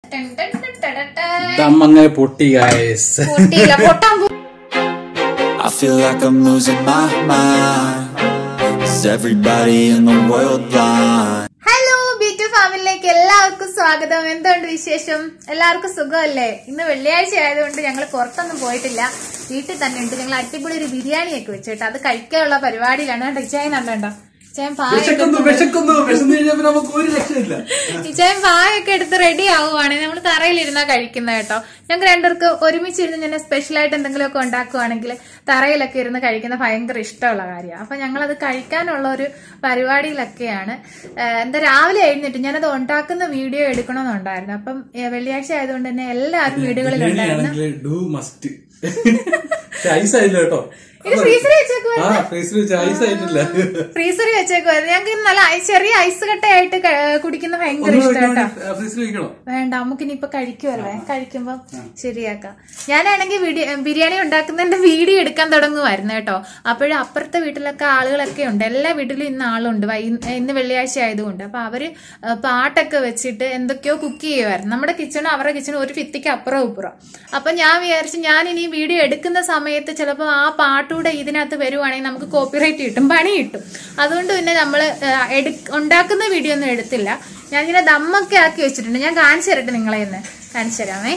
Ten ten ten ten ten. ദമ്മങ്ങനെ പൊട്ടി guys പൊട്ടിയില്ല പൊട്ടാൻ പോ- I feel like I'm losing my mind. Is everybody in the world blind? Hello ബീറ്റു ഫാമിലിയിലേക്ക് എല്ലാവർക്കും സ്വാഗതം എന്തുണ്ട് വിശേഷം എല്ലാവർക്കും സുഖമല്ലേ ഇന്ന് വെള്ളിയാഴ്ച ആയതുകൊണ്ട് ഞങ്ങൾ പുറത്തൊന്നും പോയിട്ടില്ല വീട്ടിൽ തന്നെ ഉണ്ട് ഞങ്ങൾ അടിപൊളി ഒരു ബിരിയാണി ഒക്കെ വെച്ചിട്ട് അത് കഴിക്കാനുള്ള പരിപാടിയിലാണ് കേട്ടോ ഇച്ചായൻ കണ്ടോ ഇച്ചായൻ പായ വിശക്കുന്നു വിശക്കുന്നു വിശന്നു കഴിഞ്ഞപ്പോ നമുക്ക് ഒരു രക്ഷയില്ല ഇച്ചായൻ പായൊക്കെ എടുത്ത് റെഡി ആവുകയാണെങ്കിൽ നമ്മൾ തറയിലിരുന്നാ കഴിക്കുന്നത് കേട്ടോ ഞങ്ങൾക്ക് രണ്ടുപേർക്ക് ഒരുമിച്ചിരുന്ന് ഞാൻ സ്പെഷ്യൽ ആയിട്ട് എന്തെങ്കിലുമൊക്കെ ഉണ്ടാക്കുവാണെങ്കിൽ തറയിലൊക്കെ ഇരുന്ന് കഴിക്കുന്ന ഭയങ്കര ഇഷ്ടമുള്ള കാര്യമാണ് അപ്പൊ ഞങ്ങളത് കഴിക്കാനുള്ള ഒരു പരിപാടിയിലൊക്കെയാണ് ഏഹ് എന്താ രാവിലെ എഴുന്നിട്ട് ഞാനത് ഉണ്ടാക്കുന്ന വീഡിയോ എടുക്കണമെന്നുണ്ടായിരുന്നു അപ്പം ഏഹ് വെള്ളിയാഴ്ച ആയതുകൊണ്ട് തന്നെ എല്ലാവരും വീടുകളിലുണ്ടായിരുന്നു ബിരിയാണിയാണെങ്കിൽ ഡു മസ്റ്റ് ഐസ് ആയില്ല കേട്ടോ ഇത് ഫ്രീസറിൽ വെച്ചേക്കുവാ ആ ഫ്രീസറിൽ വെച്ച് ഐസ് ആയിട്ടില്ല ഫ്രീസറിൽ വെച്ചേക്കുവായിരുന്നു ഞങ്ങൾക്ക് നല്ല ഐ- ചെറിയ ഐസ് കട്ടയായിട്ട് ക- കുടിക്കുന്ന ഭയങ്കര ഇഷ്ടം കേട്ടോ ഫ്രീസറിൽ വെക്കണോ വേണ്ട നമുക്ക് ഇനിയിപ്പൊ കഴിക്കുമല്ലേ കഴിക്കുമ്പോ ശരിയാക്കാം ഞാനാണെങ്കിൽ വീഡിയോ ബിരിയാണി ഉണ്ടാക്കുന്നതിന്റെ വീഡിയോ എടുക്കാൻ തുടങ്ങുമായിരുന്നു കേട്ടോ അപ്പോഴും അപ്പുറത്തെ വീട്ടിലൊക്കെ ആളുകളൊക്കെ ഉണ്ട് എല്ലാ വീട്ടിലും ഇന്ന് ആളുണ്ട് വൈ ഇന്ന് വെള്ളിയാഴ്ച ആയതുകൊണ്ട് അപ്പൊ അവര് ഏഹ്, പാട്ടൊക്കെ വെച്ചിട്ട് എന്തൊക്കെയോ കുക്ക് ചെയ്യുമായിരുന്നു നമ്മുടെ കിച്ചണും അവരുടെ കിച്ചണും ഒരു ഭിത്തിക്ക് അപ്പുറം ഇപ്പുറം അപ്പൊ ഞാൻ വിചാരിച്ചു ഞാൻ ഇനി വീഡിയോ എടുക്കുന്ന സമയത്ത് ചിലപ്പോൾ ആ പാട്ടൂടെ ഇതിനകത്ത് വരുവാണെങ്കിൽ നമുക്ക് കോപ്പിറൈറ്റ് കിട്ടും പണി കിട്ടും അതുകൊണ്ട് പിന്നെ നമ്മൾ ഉണ്ടാക്കുന്ന വീഡിയോ ഒന്നും എടുത്തില്ല ഞാനിങ്ങനെ ദമ്മൊക്കെ ആക്കി വെച്ചിട്ടുണ്ട് ഞാൻ കാണിച്ചു തരട്ടെ നിങ്ങളെ ഇന്ന് കാണിച്ചു തരാമേ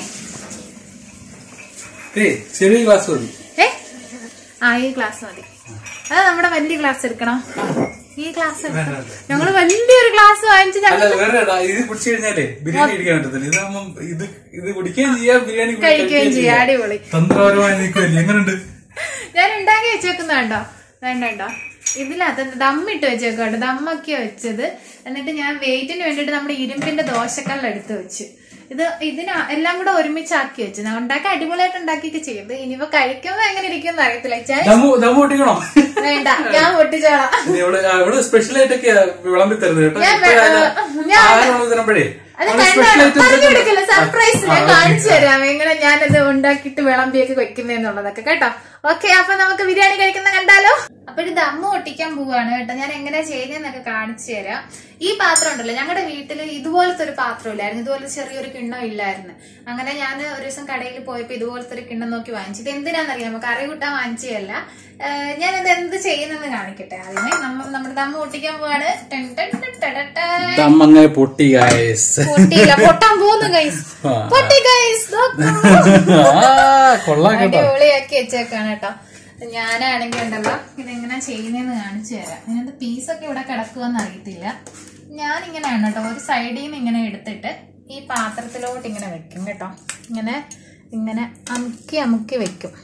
ഏയ് ചെറിയ ഗ്ലാസ് മതി ഏ ആ ഈ ഗ്ലാസ് മതി അത് നമ്മുടെ വലിയ ഗ്ലാസ് എടുക്കണം ഈ ഗ്ലാസ് ഞങ്ങള് വലിയൊരു ഗ്ലാസ് വാങ്ങിച്ച് ഞങ്ങൾ അല്ല വേറെ എടാ, ഇത് കുടിച്ചു കഴിഞ്ഞാലേ ബിരിയാണി ഇടിക്കാൻ പറ്റത്തില്ല ഇതാകുമ്പം ഇത് ഇത് കുടിക്കുകയും ചെയ്യാം ബിരിയാണി കൂടി കഴിക്കുകയും ചെയ്യാം അടിപൊളി തന്ത്രപരമായി നിൽക്കുമല്ലേ എങ്ങനെയുണ്ട് ഞാൻ ഉണ്ടാക്കി വെച്ചേക്കുന്ന കണ്ടോ വേണ്ട കണ്ടോ ഇതിനകത്ത് ദമ്മിട്ട് വെച്ചേക്കോട്ടെ ദമ്മൊക്കെ വെച്ചത് എന്നിട്ട് ഞാൻ വെയിറ്റിന് വേണ്ടിട്ട് നമ്മുടെ ഇരുമ്പിന്റെ ദോശക്കല്ല് എടുത്ത് വെച്ച് ഇത് ഇതിന് എല്ലാം കൂടെ ഒരുമിച്ചാക്കി വെച്ച് ഞാൻ ഉണ്ടാക്കി അടിപൊളിയായിട്ട് ഉണ്ടാക്കിയൊക്കെ ചെയ്ത് ഇനിയിപ്പോ കഴിക്കുമ്പോ എങ്ങനെ ഇരിക്കും അറിയത്തില്ല ചായ ദമ്മു ദമ്മു പൊട്ടിക്കണോ വേണ്ട ഞാൻ പൊട്ടിച്ചോളാം ഇത് ഇവിടെ ആ, ഇവിടെ സ്പെഷ്യൽ ആയിട്ടൊക്കെയാ വിളമ്പി തരുന്നത് കേട്ടോ ഞാൻ ഇപ്പഴാ വേ- ഇത് ഞാൻ- ആഹാരമുള്ളത് തരുമ്പോഴേ അത് നമ്മള് കണ്ടോ special ആയിട്ട് പറഞ്ഞു എന്തൊക്കെ- കൊടുക്കില്ല സർപ്രൈസ് ആ, ഞാൻ ആ, കാണിച്ചു തരാം എങ്ങനെ ഞാനത് ഉണ്ടാക്കിയിട്ട് വിളമ്പിയൊക്കെ വെക്കുന്നതെന്നുള്ളതൊക്കെ കേട്ടോ ഓക്കെ അപ്പൊ നമുക്ക് ബിരിയാണി കഴിക്കുന്ന കണ്ടാലോ അപ്പൊ ഇത് ദമ്മ് ഒട്ടിക്കാൻ പോവാണ് കേട്ടോ ഞാൻ എങ്ങനെ ചെയ്യുന്നതെന്നൊക്കെ കാണിച്ചു തരാം ഈ പാത്രം ഉണ്ടല്ലോ ഞങ്ങളുടെ വീട്ടിൽ ഇതുപോലത്തെ ഒരു പാത്രം ഇല്ലായിരുന്നു ഇതുപോലെ ചെറിയൊരു കിണ്ണം ഇല്ലായിരുന്നു അങ്ങനെ ഞാൻ ഒരു ദിവസം കടയിൽ പോയപ്പോ ഇതുപോലത്തെ ഒരു കിണ്ണം നോക്കി വാങ്ങിച്ചു ഇത് എന്തിനാണെന്നറിയാമോ കറി കൂട്ടാൻ വാങ്ങിച്ചതല്ല ഞാൻ ഇത് എന്ത് ചെയ്യുന്നെന്ന് കാണിക്കട്ടെ ആദ്യമേ നമ്മ- നമ്മുടെ ദമ്മ് ഒട്ടിക്കാൻ പോവാണ് ten ten ten ten ten ten. ദമ്മങ്ങനെ പൊട്ടി ഗായസ് പൊട്ടിയില്ല പൊട്ടാൻ പോകുന്നു ഗൈസ് ആ. പൊട്ടി ഗൈസ് കൊള്ളാം കേട്ടോ അടിപൊളിയാക്കി വെച്ചേക്കാണ് കേട്ടോ ഞാനാണെങ്കിൽ ഉണ്ടല്ലോ ഇതെങ്ങനെ ചെയ്യുന്നതെന്ന് കാണിച്ചു തരാം ഇതിനകത്ത് പീസൊക്കെ ഇവിടെ കിടക്കുമെന്ന് അറിയത്തില്ല ഞാൻ ഇങ്ങനെയാണ് കേട്ടോ ഒരു സൈഡിൽ നിന്ന് ഇങ്ങനെ എടുത്തിട്ട് ഈ പാത്രത്തിലോട്ട് ഇങ്ങനെ വെക്കും കേട്ടോ ഇങ്ങനെ ഇങ്ങനെ അമുക്കി അമുക്കി വെക്കും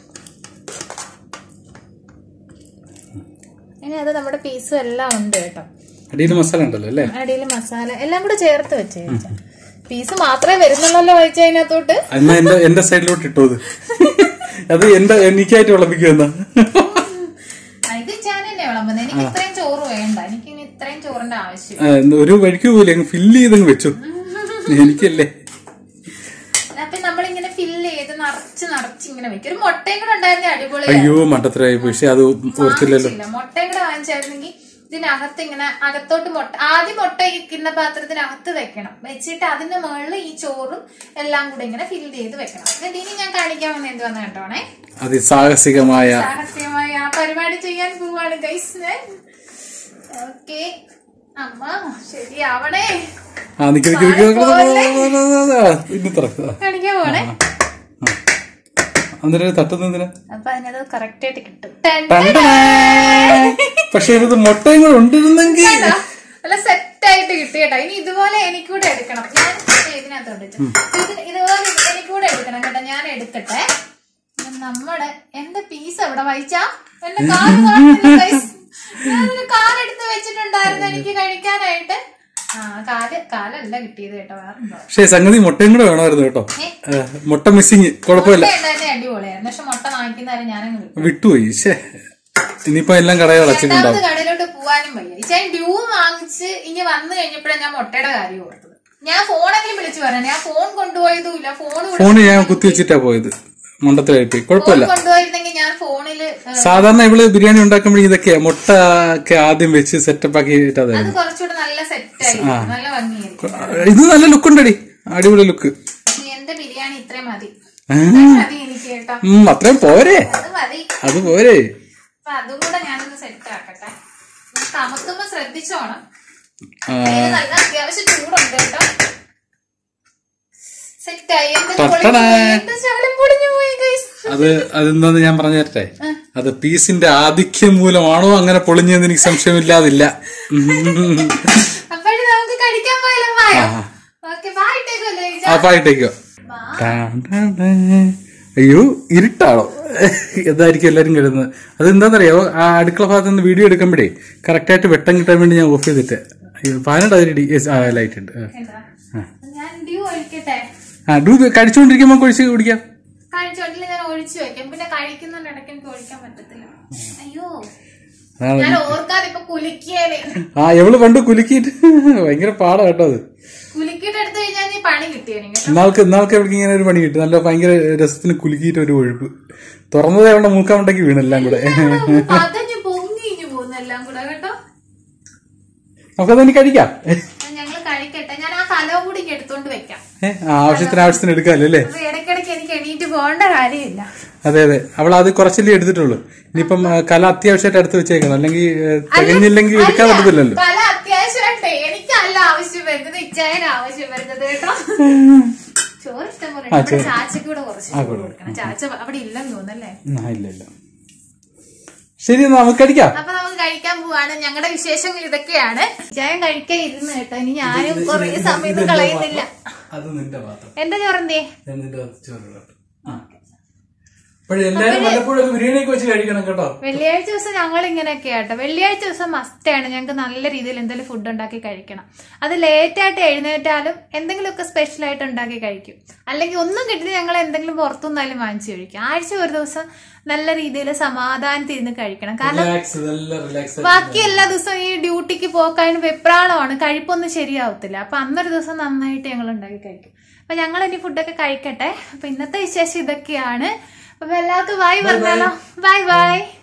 ഇനി അത് നമ്മുടെ പീസും എല്ലാം ഉണ്ട് കേട്ടോ അടിയിൽ മസാല ഉണ്ടല്ലോ അല്ലേ അടിയിൽ മസാല എല്ലാം കൂടെ ചേർത്ത് വെച്ചേ പീസ് മാത്രമേ വരുന്നുള്ളല്ലോ കഴിച്ച അതിനകത്തോട്ട് എന്നാ എന്റെ എന്റെ സൈഡിലോട്ട് ഇട്ടോ അത് അത് എന്റെ എനിക്കായിട്ട് വിളമ്പിക്കുമെന്നാ ആ, ഇത് ഞാൻ തന്നെ വിളമ്പുന്നത് എനിക്ക് ഇത്രയും ചോറ് വേണ്ട എനിക്ക് ഇനി ഇത്രയും ചോറിന്റെ ആവശ്യം ആ, ഒരു വഴിക്ക് പോലെ അങ്ങ് ഫില്ല് ചെയ്തങ്ങ് വെച്ചു എനിക്കല്ലേ അപ്പൊ നമ്മളിങ്ങനെ ഫില്ല് ചെയ്ത് നിറച്ച് നിറച്ച് ഇങ്ങനെ വെക്കും ഒരു മുട്ടയും കൂടെ ഉണ്ടായിരുന്നെ അടിപൊളി അയ്യോ മണ്ടത്തരായി പക്ഷെ അത് ഓർത്തില്ലല്ലോ വാങ്ങിച്ചില്ല മുട്ടയും കൂടെ വാങ്ങിച്ചായിരുന്നെങ്കിൽ ഇതിനകത്ത് ഇങ്ങനെ അകത്തോട്ട് മുട്ട ആദ്യം മുട്ട ഇരിക്കുന്ന പാത്രത്തിനകത്ത് വെക്കണം വെച്ചിട്ട് അതിന്റെ മുകളിൽ ഈ ചോറും എല്ലാം കൂടെ ഇങ്ങനെ ഫില്ല് ചെയ്ത് വെക്കണം എന്നിട്ട് ഇനി ഞാൻ കാണിക്കാൻ വന്ന എന്ത് വന്ന കേട്ടോണേ അതിസാഹസികമായ സാഹസ്യമായി ആ പരിപാടി ചെയ്യാൻ പോവാണ് ഗൈസ് ഓക്കെ അമ്മ ശരിയാവണേ ആ നിക്ക് നിക്ക് നിക്ക് നിക്ക് ഇന്ന് തുറക്കുക കാണിക്കാൻ പോണേ അന്നേരം തട്ടുന്നതിന് അപ്പൊ അതിനത് കറക്റ്റ് ആയിട്ട് കിട്ടും ടെൻ ടെൻ. പക്ഷെ ഇത് മുട്ടയും കൂടെ ഉണ്ടിരുന്നെങ്കിൽ കണ്ടോ? നല്ല സെറ്റ് ആയിട്ട് കിട്ടി കേട്ടോ ഇനി ഇതുപോലെ എനിക്കൂടെ എടുക്കണം ഞാൻ ഇതിനകത്തോട്ട് വെച്ചു. ഇത് ഇതുപോലെ എനിക്കൂടെ എടുക്കണം കേട്ടോ ഞാൻ എടുക്കട്ടെ ഇത് നമ്മുടെ എന്റെ പീസ് എവിടെ വായിച്ചാ എന്റെ കാല് കാണുന്നില്ല guys. ഞാനൊരു കാലെടുത്ത് വെച്ചിട്ടുണ്ടായിരുന്നു എനിക്ക് കഴിക്കാനായിട്ട് ആ കാല് കാലല്ല കിട്ടിയത് കേട്ടോ വേറെ എന്തോ. പക്ഷെ സംഗതി മുട്ടയും കൂടെ വേണമായിരുന്നു കേട്ടോ ആ, മുട്ട മിസ്സിങ് കുഴപ്പമില്ല മുട്ട ഉണ്ടായിരുന്നെ അടിപൊളിയായിരുന്നു പക്ഷെ മുട്ട വാങ്ങിക്കുന്നവരെ ഞാനങ്ങ് വിട്ടു വിട്ടുപോയി ശേ ഇനിയിപ്പോ എല്ലാം കടയിൽ രണ്ടാമത് അടച്ചിട്ടുണ്ടാവും കടയിലോട്ട് പോവാനും വയ്യ ഇച്ചാൻ ഡ്യൂ വാങ്ങിച്ച് ഇനി വന്നു കഴിഞ്ഞപ്പോഴാണ് ഞാൻ മുട്ടയുടെ കാര്യം ഓർത്തത് ഞാൻ ഫോണെങ്കിലും വിളിച്ചു പറയാം ഞാൻ ഫോൺ കൊണ്ടുപോയതുമില്ല ഫോൺ ഫോണ് ഞാൻ കുത്തി വെച്ചിട്ടാ പോയത് മുണ്ടത്തിലായിട്ട് കുഴപ്പമില്ല കൊണ്ടുപോയിരുന്നെങ്കിൽ ഞാൻ ഫോണില് ഏഹ്, സാധാരണ ഇവള് ബിരിയാണി ഉണ്ടാക്കുമ്പോൾ ഇതൊക്കെ മുട്ട ഒക്കെ ആദ്യം വെച്ച് സെറ്റപ്പ് ആക്കി അത് ഇട്ടതായിരുന്നു കുറച്ചുകൂടെ നല്ല സെറ്റ് ആയി നല്ല ഭംഗിയായിരിക്കും ഇത് നല്ല ലുക്ക് ഉണ്ടടി അടിപൊളി ലുക്ക് ഞാൻ ഇത്രയും മതി ആ. മതി എനിക്ക് കേട്ടോ ഉം, അത്രയും പോരെ അത് മതി അത് പോരെ അപ്പൊ അതും കൂടെ ഞാനൊന്ന് സെറ്റ് ആക്കട്ടെ ഞാൻ കമത്തുമ്പോ ശ്രദ്ധിച്ചോണം ആ, ഇതിന് നല്ല അത്യാവശ്യം ചൂടുണ്ട് കേട്ടോ സെറ്റായി എന്റെ തൊട്ടടാ. എന്റെ ശകലം പൊടിഞ്ഞു പോയി guys. അത് അതെന്താന്ന് ഞാൻ പറഞ്ഞു തരട്ടെ അത് പീസിന്റെ ആധിക്യം മൂലമാണോ അങ്ങനെ പൊളിഞ്ഞതെന്ന് എനിക്ക് സംശയമില്ലാതില്ല ഉം. അപ്പോഴും നമുക്ക് കഴിക്കാൻ പോയാലോ വായോ ഓക്കെ വായിട്ടേക്കല്ലേ അപ്പായിട്ടേക്കോ അയ്യോ ഇരുട്ടാണോ എന്തായിരിക്കും എല്ലാരും കരുതുന്നത് അതെന്താണെന്നറിയാവോ ആ അടുക്കള ഭാഗത്ത് നിന്ന് വീഡിയോ എടുക്കുമ്പോഴേ കറക്റ്റായിട്ട് വെട്ടം കിട്ടാൻ വേണ്ടി ഞാൻ ഓഫ് ചെയ്തിട്ട് അയ്യോ പതിനെട്ട് അതിരി ലൈറ്റ് ഉണ്ട് ആ. ഞാൻ ഡ്യൂ ഒഴിക്കട്ടെ ആ ഡൂ കഴിച്ചുകൊണ്ടിരിക്കുമ്പോൾ കുഴിച്ച് കുടിക്കാം കഴിച്ചോട്ടിൽ ഞാൻ ഒഴിച്ചു വെക്കാം പിന്നെ കഴിക്കുന്നതിന്റെ ഇടയ്ക്ക് എനിക്ക് ഒഴിക്കാൻ പറ്റത്തില്ല അയ്യോ അതാണ് ഞാൻ ഓർക്കാതെ ഇപ്പൊ കുലുക്കിയേനെ ആ എവള് പണ്ട് കുലുക്കിയിട്ട് ഭയങ്കര പാടാ കേട്ടോ അത് കുലുക്കിയിട്ട് എടുത്തു കഴിഞ്ഞാൽ നീ പണി കിട്ടിയെനിക്ക് ഇന്നാൾക്ക് ഇന്നാൾക്ക് എവിടേക്ക് ഇങ്ങനെ ഒരു പണി കിട്ടി നല്ല ഭയങ്കര രസത്തിന് കുലുക്കിയിട്ട് ഒരു ഒഴുക്ക് തുറന്നത് അവളുടെ മൂക്കാമുണ്ടേക്ക് വീണെല്ലാം കൂടെ പതഞ്ഞു പൊങ്ങിഞ്ഞു പോകുന്നെല്ലാം കൂടെ കേട്ടോ നമുക്കത് ഇനി കഴിക്കാം ഞങ്ങൾ കഴിക്കട്ടെ ഞാൻ ആ കലവും കൂടി ഇങ്ങ് എടുത്തോണ്ട് വെക്കാം ഏ, ആ, ആവശ്യത്തിന് ആവശ്യത്തിന് എടുക്കാമല്ലോ അല്ലേ അപ്പൊ ഇടയ്ക്കിടയ്ക്ക് എനിക്ക് എണീറ്റ് പോകേണ്ട കാര്യമില്ല അതെ അതെ അവൾ അത് കുറച്ചല്ലേ എടുത്തിട്ടുള്ളൂ ഇനിയിപ്പം ആ, കല അത്യാവശ്യമായിട്ട് എടുത്ത് വെച്ചേക്കണം അല്ലെങ്കിൽ ഏ, തികഞ്ഞില്ലെങ്കിൽ എടുക്കാൻ അല്ല, പറ്റത്തില്ലല്ലോ കല അത്യാവശ്യമായിട്ടേ എനിക്കല്ല ആവശ്യം വരുന്നത് ഇച്ചായന് ആവശ്യം വരുന്നത് കേട്ടോ ചോറ് ഇഷ്ടം പോലെ ഉണ്ട്. ഇവിടെ ചാച്ചക്ക് കൂടെ കുറച്ച് ചോറ് കൊടുക്കണം ചാച്ച അവിടെ ഇല്ലെന്ന് തോന്നല്ലേ ആ, ഇല്ല ഇല്ല ശരി എന്നാ നമുക്ക് കഴിക്കാം അപ്പൊ നമുക്ക് കഴിക്കാൻ പോവാണ് ഞങ്ങളുടെ വിശേഷങ്ങൾ ഇതൊക്കെയാണ് ഇച്ചായൻ കഴിക്കാൻ ഇരുന്ന് കേട്ടോ ഇനി ഞാനും കുറെ സമയം കളയുന്നില്ല അത് നിന്റെ പാത്രം എന്റെ ചോറെന്തേ ഞാൻ നിന്റെ ചോറ് എല്ലാരും വല്ലപ്പോഴും ബിരിയാണിയൊക്കെ വെച്ച് കഴിക്കണം കേട്ടോ വെള്ളിയാഴ്ച ദിവസം ഞങ്ങൾ ഇങ്ങനെയൊക്കെ ആട്ടോ വെള്ളിയാഴ്ച ദിവസം മസ്റ്റാണ് ഞങ്ങൾക്ക് നല്ല രീതിയിൽ എന്തെങ്കിലും ഫുഡ് ഉണ്ടാക്കി കഴിക്കണം അത് ലേറ്റ് ആയിട്ട് എഴുന്നേറ്റാലും എന്തെങ്കിലുമൊക്കെ സ്പെഷ്യൽ ആയിട്ട് ഉണ്ടാക്കി കഴിക്കും അല്ലെങ്കിൽ ഒന്നും കിട്ടില്ല ഞങ്ങൾ എന്തെങ്കിലും പുറത്തുനിന്നാലും വാങ്ങിച്ചു കഴിക്കും ആഴ്ച ഒരു ദിവസം നല്ല രീതിയിൽ സമാധാനത്തിരുന്ന് കഴിക്കണം കാരണം റിലാക്സ് നല്ല റിലാക്സ് ബാക്കി എല്ലാ ദിവസവും ഈ ഡ്യൂട്ടിക്ക് പോക്കാനും വെപ്രാളമാണ് കഴിപ്പൊന്നും ശരിയാവത്തില്ല അപ്പൊ അന്നൊരു ദിവസം നന്നായിട്ട് ഞങ്ങൾ ഉണ്ടാക്കി കഴിക്കും അപ്പൊ ഞങ്ങൾ ഇനി ഫുഡൊക്കെ കഴിക്കട്ടെ അപ്പൊ ഇന്നത്തെ വിശേഷം ഇതൊക്കെയാണ് അപ്പൊ എല്ലാവർക്കും ബൈ പറഞ്ഞാലോ ബൈ ബൈ